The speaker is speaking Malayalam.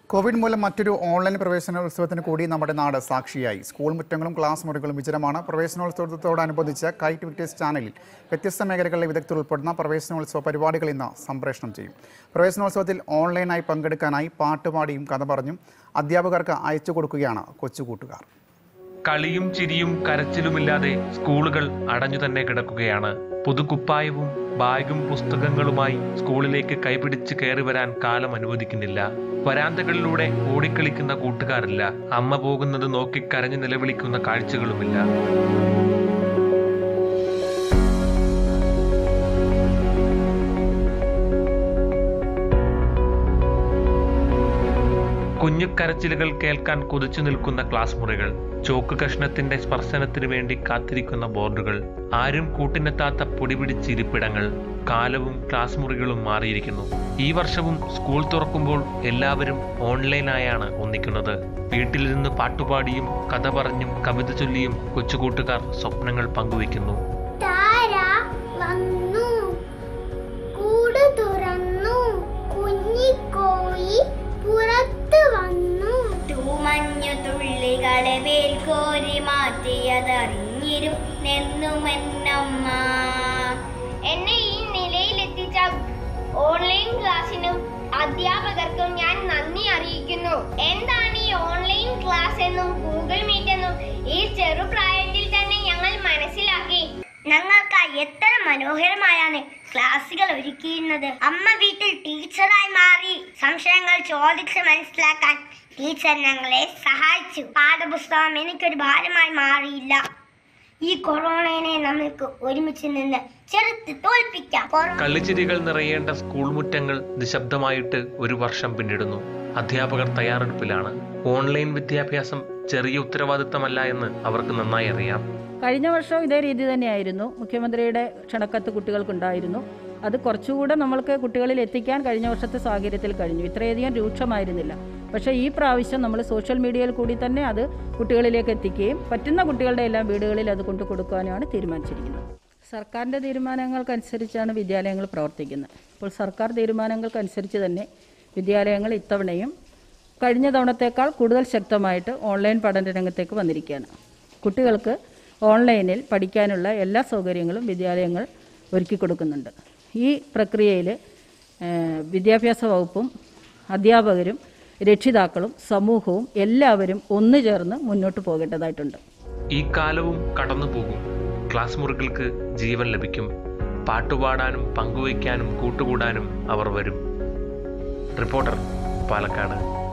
കോവിഡ് മൂലം മറ്റൊരു ഓൺലൈൻ പ്രവേശനോത്സവത്തിന് കൂടി നമ്മുടെ നാട് സാക്ഷിയായി സ്കൂൾ മുറ്റങ്ങളും ക്ലാസ് മുറികളും വിജനമാണ് പ്രവേശനോത്സവത്തോടനുബന്ധിച്ച് കൈറ്റ് വിക്ടേഴ്സ് ചാനലിൽ വ്യത്യസ്ത മേഖലകളിലെ വിദഗ്ധർ ഉൾപ്പെടുന്ന പ്രവേശനോത്സവ പരിപാടികൾ ഇന്ന് സംപ്രേഷണം ചെയ്യും പ്രവേശനോത്സവത്തിൽ ഓൺലൈനായി പങ്കെടുക്കാനായി പാട്ടുപാടിയും കഥ പറഞ്ഞും അധ്യാപകർക്ക് അയച്ചു കൊടുക്കുകയാണ് കൊച്ചുകൂട്ടുകാർ കളിയും ചിരിയും കരച്ചിലുമില്ലാതെ സ്കൂളുകൾ അടഞ്ഞു തന്നെ കിടക്കുകയാണ് പുതുകുപ്പായവും ബാഗും പുസ്തകങ്ങളുമായി സ്കൂളിലേക്ക് കൈപിടിച്ച് കയറി വരാൻ കാലം അനുവദിക്കുന്നില്ല വരാന്തകളിലൂടെ ഓടിക്കളിക്കുന്ന കൂട്ടുകാരില്ല അമ്മ പോകുന്നത് നോക്കി കരഞ്ഞു നിലവിളിക്കുന്ന കാഴ്ചകളുമില്ല കുഞ്ഞു കരച്ചിലുകൾ കേൾക്കാൻ കൊതിച്ചു നിൽക്കുന്ന ക്ലാസ് മുറികൾ ചോക്ക് കഷ്ണത്തിന്റെ സ്പർശനത്തിനു വേണ്ടി കാത്തിരിക്കുന്ന ബോർഡുകൾ ആരും കൂട്ടിനെത്താത്ത പൊടിപിടിച്ചിരിപ്പിടങ്ങൾ കാലവും ക്ലാസ് മുറികളും മാറിയിരിക്കുന്നു ഈ വർഷവും സ്കൂൾ തുറക്കുമ്പോൾ എല്ലാവരും ഓൺലൈനായാണ് ഒന്നിക്കുന്നത് വീട്ടിലിരുന്ന് പാട്ടുപാടിയും കഥ പറഞ്ഞും കവിത ചൊല്ലിയും കൊച്ചുകൂട്ടുകാർ സ്വപ്നങ്ങൾ പങ്കുവയ്ക്കുന്നു താര വന്നു കൂട് തുറന്നു കുഞ്ഞിക്കോയി പുറത്തു വന്നു തൂമഞ്ഞു തുള്ളികളെ വേൽക്കോരി മാറ്റിയതറിഞ്ഞിരുന്നെന്നുമെന്നമ്മ എന്നെ ഈ നിലയിലെത്തിച്ച ഓൺലൈൻ ക്ലാസ്സിനും അധ്യാപകർക്കും ഞാൻ നന്ദി അറിയിക്കുന്നു എന്താണ് ഈ ഓൺലൈൻ ക്ലാസ് എന്നും ഗൂഗിൾ മീറ്റ് എന്നും ഈ ചെറുപ്രായത്തിൽ തന്നെ ഞങ്ങൾ മനസ്സിലാക്കി ഞങ്ങൾക്ക് എത്ര മനോഹരമായാണ് ക്ലാസ്സുകൾ ഒരുക്കിയിരുന്നത് അമ്മ വീട്ടിൽ ടീച്ചറായി മാറി സംശയങ്ങൾ ചോദിച്ച് മനസ്സിലാക്കാൻ ടീച്ചർ ഞങ്ങളെ സഹായിച്ചു പാഠപുസ്തകം എനിക്കൊരു ഭാരമായി മാറിയില്ല ഈ കൊറോണയെ നമുക്ക് ഒരുമിച്ച് നിന്ന് ചെറുത്ത് തോൽപ്പിക്കാം കൊറോണ കളിച്ചിരികൾ നിറയേണ്ട സ്കൂൾ മുറ്റങ്ങൾ നിശബ്ദമായിട്ട് ഒരു വർഷം പിന്നിടുന്നു അധ്യാപകർ തയ്യാറെടുപ്പിലാണ് ഓൺലൈൻ വിദ്യാഭ്യാസം ചെറിയ ഉത്തരവാദിത്തമല്ല എന്ന് അവർക്ക് നന്നായി അറിയാം കഴിഞ്ഞ വർഷം ഇതേ രീതി തന്നെയായിരുന്നു മുഖ്യമന്ത്രിയുടെ ക്ഷണക്കത്ത് കുട്ടികൾക്കുണ്ടായിരുന്നു അത് കുറച്ചുകൂടെ നമ്മൾക്ക് കുട്ടികളിൽ എത്തിക്കാൻ കഴിഞ്ഞ വർഷത്തെ സാഹചര്യത്തിൽ കഴിഞ്ഞു ഇത്രയധികം രൂക്ഷമായിരുന്നില്ല പക്ഷേ ഈ പ്രാവശ്യം നമ്മൾ സോഷ്യൽ മീഡിയയിൽ കൂടി തന്നെ അത് കുട്ടികളിലേക്ക് എത്തിക്കുകയും പറ്റുന്ന കുട്ടികളുടെ എല്ലാം വീടുകളിൽ അത് കൊണ്ടു കൊടുക്കാനുമാണ് തീരുമാനിച്ചിരിക്കുന്നത് സർക്കാരിൻ്റെ തീരുമാനങ്ങൾക്കനുസരിച്ചാണ് വിദ്യാലയങ്ങൾ പ്രവർത്തിക്കുന്നത് അപ്പോൾ സർക്കാർ തീരുമാനങ്ങൾക്കനുസരിച്ച് തന്നെ വിദ്യാലയങ്ങൾ ഇത്തവണയും കഴിഞ്ഞ തവണത്തേക്കാൾ കൂടുതൽ ശക്തമായിട്ട് ഓൺലൈൻ പഠന രംഗത്തേക്ക് വന്നിരിക്കുകയാണ് കുട്ടികൾക്ക് ഓൺലൈനിൽ പഠിക്കാനുള്ള എല്ലാ സൗകര്യങ്ങളും വിദ്യാലയങ്ങൾ ഒരുക്കി കൊടുക്കുന്നുണ്ട് ഈ പ്രക്രിയയിൽ ഏഹ്, വിദ്യാഭ്യാസ വകുപ്പും അധ്യാപകരും രക്ഷിതാക്കളും സമൂഹവും എല്ലാവരും ഒന്നു ചേർന്ന് മുന്നോട്ട് പോകേണ്ടതായിട്ടുണ്ട് ഈ കാലവും കടന്നു പോകും ക്ലാസ് മുറികൾക്ക് ജീവൻ ലഭിക്കും പാട്ടുപാടാനും പങ്കുവയ്ക്കാനും കൂട്ടുകൂടാനും അവർ വരും റിപ്പോർട്ടർ പാലക്കാട്